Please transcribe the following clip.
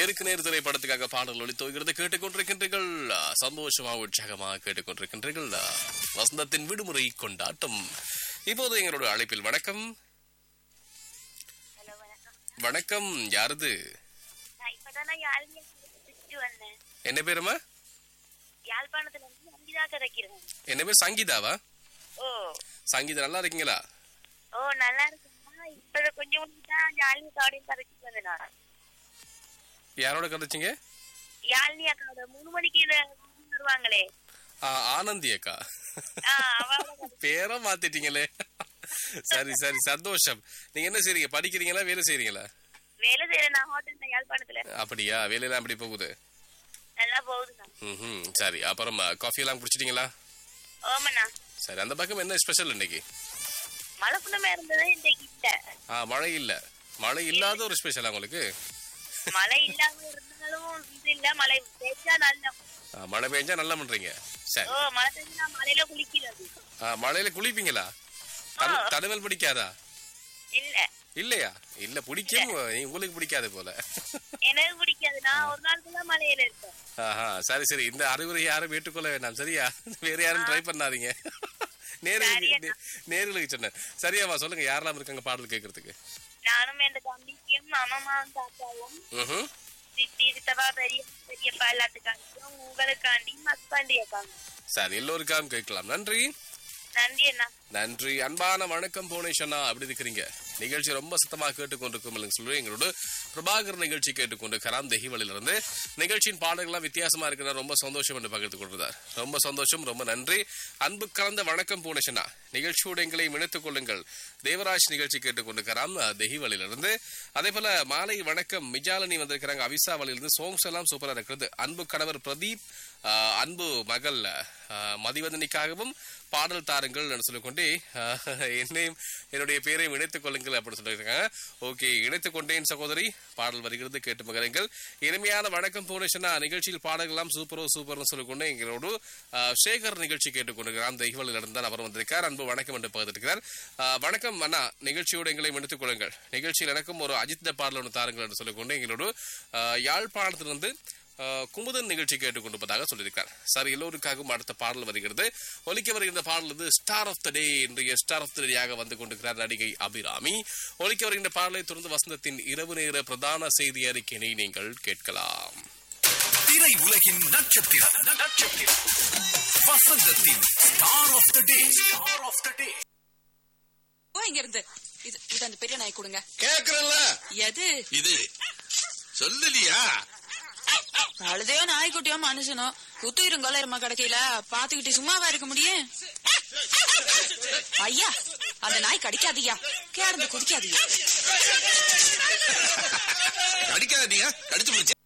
நேருக்கு நேர் திரைப்படத்துக்காக பாடல் ஒளி தோகிறது கேட்டுக்கொண்டிருக்கின்றீர்கள் சந்தோஷமா உற்சாகமாக கேட்டுக்கொண்டிருக்கின்றீர்கள் வசந்தத்தின் விடுமுறை கொண்டாட்டம் இப்போது எங்களோட அழைப்பில் வணக்கம் ஹலோ வணக்கம் வணக்கம் யாரது நான் இப்பதான் யாழ்னியா சுற்றி வந்தேன் என்ன பேருமா யாழ்ப்பாணத்துல இருந்து அங்கேதான் கிடைக்கிறேன் என்ன பேர் சங்கீதாவா ஓ சங்கீதா நல்லா இருக்கீங்களா ஓ நல்லா இருக்குமா இப்ப கொஞ்சம் கொஞ்சம் தான் யாழ்னி காடையும் கரைச்சிட்டு வந்தேன் நான் யாரோட கதைச்சிங்க யாழ்னி அக்காவோட மூணு மணிக்கு இத வருவாங்களே ஆ, ஆனந்தி அக்கா ஆ, அவளோட பேரை மாத்திட்டீங்களே சரி சரி சந்தோஷம் நீங்க என்ன செய்றீங்க படிக்கிறீங்களா வேலை செய்றீங்களா வேலை செய்யறேன் நான் ஹோட்டல் யாழ்ப்பாணத்துல அப்படியா வேலையெல்லாம் அப்படி போகுது நல்லா போகுதுண்ணா ம் சரி அப்புறம் காஃபி எல்லாம் குடிச்சிட்டீங்களா ஓமண்ணா சரி அந்த பக்கம் என்ன ஸ்பெஷல் இன்னைக்கு மழை புண்ணமே இருந்தது இன்றைக்கு இல்ல ஆ மழை இல்ல மழை இல்லாத ஒரு ஸ்பெஷலா உங்களுக்கு மழை இல்லாம இருந்தாலும் இது இல்ல மழை பெய்ஞ்சா நல்ல ஆ, மழை பெஞ்சா நல்லா பண்றீங்க சரி ஓ மழை பெய்ஞ்சா மழையில குளிக்கிறது ஆ, மழையில குளிப்பீங்களா தடு- தடுவல் பிடிக்காதா இல்ல இல்லையா இல்ல பிடிக்கும் நீ- உங்களுக்கு பிடிக்காது போல எனக்கு பிடிக்காது நான் ஒரு நாள் கூட மழையில இருப்பேன் ஆஹா சரி சரி இந்த அறிவுரை யாரும் ஏற்றுக்கொள்ள வேண்டாம் சரியா வேற யாரும் ட்ரை பண்ணாதீங்க நேர்களுக்கு நேர்களுக்கு சொன்னேன் சரியாவா சொல்லுங்க யாரெல்லாம் இருக்காங்க பாடல் கேட்கறதுக்கு நானும் என் தம்பிக்கும் அம்மாவும் தாத்தாவும் ம்ஹும். சித்தி சித்தப்பா பெரிய பெரியப்பா எல்லாத்துக்காண்டியும் உங்களுக்காண்டி மக்காண்டி அக்காங்க சரி எல்லோருக்காகவும் கேட்கலாம் நன்றி நன்றி அண்ணா நன்றி அன்பான வணக்கம் புவனேஸ்வரனா அப்படி இருக்கிறீங்க நிகழ்ச்சி ரொம்ப சத்தமா கேட்டுக்கொண்டிருக்கும் இல்லைன்னு சொல்லி எங்களோட பிரபாகர் நிகழ்ச்சி கேட்டுக்கொண்டு கராம் தெஹிவலில இருந்து நிகழ்ச்சியின் பாடல்கள்லாம் வித்தியாசமா இருக்கிற ரொம்ப சந்தோஷம் என்று பகிர்ந்து கொண்டிருந்தார் ரொம்ப சந்தோஷம் ரொம்ப நன்றி அன்பு கலந்த வணக்கம் புவனேஸ்வரனா நிகழ்ச்சியோடு எங்களை இணைத்துக் கொள்ளுங்கள் தேவராஜ் நிகழ்ச்சி கேட்டுக்கொண்டு கராம் தெஹிவலில இருந்து அதே போல மாலை வணக்கம் மிஜாலினி வந்திருக்கிறாங்க அவிசாவலில இருந்து சோங்ஸ் எல்லாம் சூப்பரா இருக்கிறது அன்பு கணவர் பிரதீப் ஆஹ், அன்பு மகள் ஆஹ், மதிவதனிக்காகவும் பாடல் தாருங்கள் என்று சொல்லிக்கொண்டே ஆஹ், என்னையும் என்னுடைய பேரையும் இணைத்துக் கொள்ளுங்கள் அப்படின்னு சொல்லியிருக்காங்க ஓகே இணைத்துக் கொண்டேன் சகோதரி பாடல் வருகிறது கேட்டு மகருங்கள் இனிமையான வணக்கம் புவனேஸ்வரா நிகழ்ச்சியில் பாடல்கள்லாம் சூப்பரோ சூப்பர்னு சொல்லிக்கொண்டு எங்களோடு ஆஹ், சேகர் நிகழ்ச்சி கேட்டுக்கொண்டிருக்கிறார் தெய்வலில் இருந்தால் அவர் வந்திருக்கார் அன்பு வணக்கம் என்று பகிர்ந்திருக்கிறார் ஆஹ், வணக்கம் அண்ணா நிகழ்ச்சியோடு எங்களை இணைத்துக் கொள்ளுங்கள் நிகழ்ச்சியில் எனக்கும் ஒரு அஜித் பாடல் ஒன்று தாருங்கள் என்று சொல்லிக்கொண்டு எங்களோடு ஆஹ், யாழ்ப்பாணத்திலிருந்து ஆஹ் குமுதன் நிகழ்ச்சி கேட்டுக்கொண்டிருப்பதாக சொல்லியிருக்கார் சார் எல்லோருக்காகவும் அடுத்த பாடல் வருகிறது ஒலிக்க வருகின்ற பாடல் இது ஸ்டார் ஆஃப் த டே இன்றைய ஸ்டார் ஆஃப் த டேயாக வந்து கொண்டிருக்கிறார் நடிகை அபிராமி ஒலிக்க வருகின்ற பாடலை தொடர்ந்து வசந்தத்தின் இரவு நேர பிரதான செய்தி அறிக்கையினை நீங்கள் கேட்கலாம் திரை உலகின் நட்சத்திரம் நட்சத்திரம் வசந்தத்தின் star of the day star of the day போ இங்க இருந்து இது இது அந்த பெரிய நாய் கொடுங்க கேக்குறல்ல எது இது சொல்லலியா அழுதையோ நாய்க்குட்டியோ மனுஷனோ குத்துயிரும் கொலையரமா கிடைக்கல பாத்துக்கிட்டு சும்மாவா இருக்க முடியும் ஐயா அந்த நாய் கடிக்காதீயா கேடந்து குதிக்காதீயா கடிக்காதீங்க கடிச்சு முடிச்சு